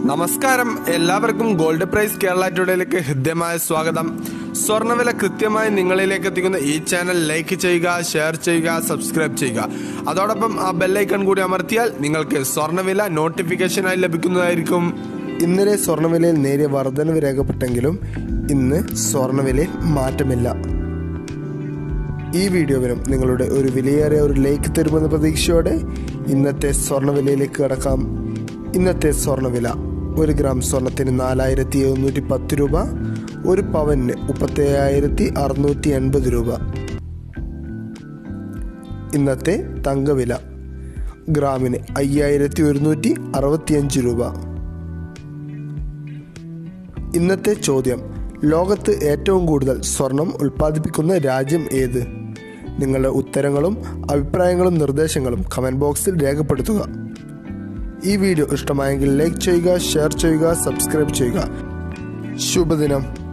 നമസ്കാരം എല്ലാവർക്കും gold price Kerala ടുഡേയിലേക്ക് ഹൃദ്യമായ സ്വാഗതം സ്വർണ്ണവില കൃത്യമായി നിങ്ങളിലേക്ക് എത്തിക്കുന്ന ഈ ചാനൽ ലൈക്ക് ചെയ്യുക ഷെയർ ചെയ്യുക സബ്സ്ക്രൈബ് ചെയ്യുക അതോടൊപ്പം ആ ബെല്ലൈക്കൺ കൂടി അമർത്തിയാൽ നിങ്ങൾക്ക് സ്വർണ്ണവില നോട്ടിഫിക്കേഷനായി ലഭിക്കുന്നതായിരിക്കും ഇന്നലെ സ്വർണ്ണവിലയിൽ നേരിയ വർധനവ് രേഖപ്പെട്ടെങ്കിലും ഇന്ന് സ്വർണ്ണവിലയിൽ മാറ്റമില്ല ഈ വീഡിയോവിനും നിങ്ങളുടെ ഒരു വിലയേറിയ ഒരു ലൈക്ക് തരുമെന്ന പ്രതീക്ഷയോടെ ഇന്നത്തെ സ്വർണ്ണവിലയിലേക്ക് കടക്കാം ഇന്നത്തെ സ്വർണ്ണവില ഒരു ഗ്രാം സ്വർണത്തിന് നാലായിരത്തി എഴുന്നൂറ്റി പത്ത് രൂപ ഒരു പവന് മുപ്പത്തേഴായിരത്തി അറുന്നൂറ്റി എൺപത് രൂപ ഇന്നത്തെ തങ്കവില ഗ്രാമിന് അയ്യായിരത്തി ഒരുന്നൂറ്റി അറുപത്തിയഞ്ച് രൂപ ഇന്നത്തെ ചോദ്യം ലോകത്ത് ഏറ്റവും കൂടുതൽ സ്വർണം ഉൽപ്പാദിപ്പിക്കുന്ന രാജ്യം ഏത് നിങ്ങളുടെ ഉത്തരങ്ങളും അഭിപ്രായങ്ങളും നിർദ്ദേശങ്ങളും കമൻറ്റ് ബോക്സിൽ രേഖപ്പെടുത്തുക ഈ വീഡിയോ ഇഷ്ടമായെങ്കിൽ ലൈക്ക് ചെയ്യുക ഷെയർ ചെയ്യുക സബ്സ്ക്രൈബ് ചെയ്യുക ശുഭദിനം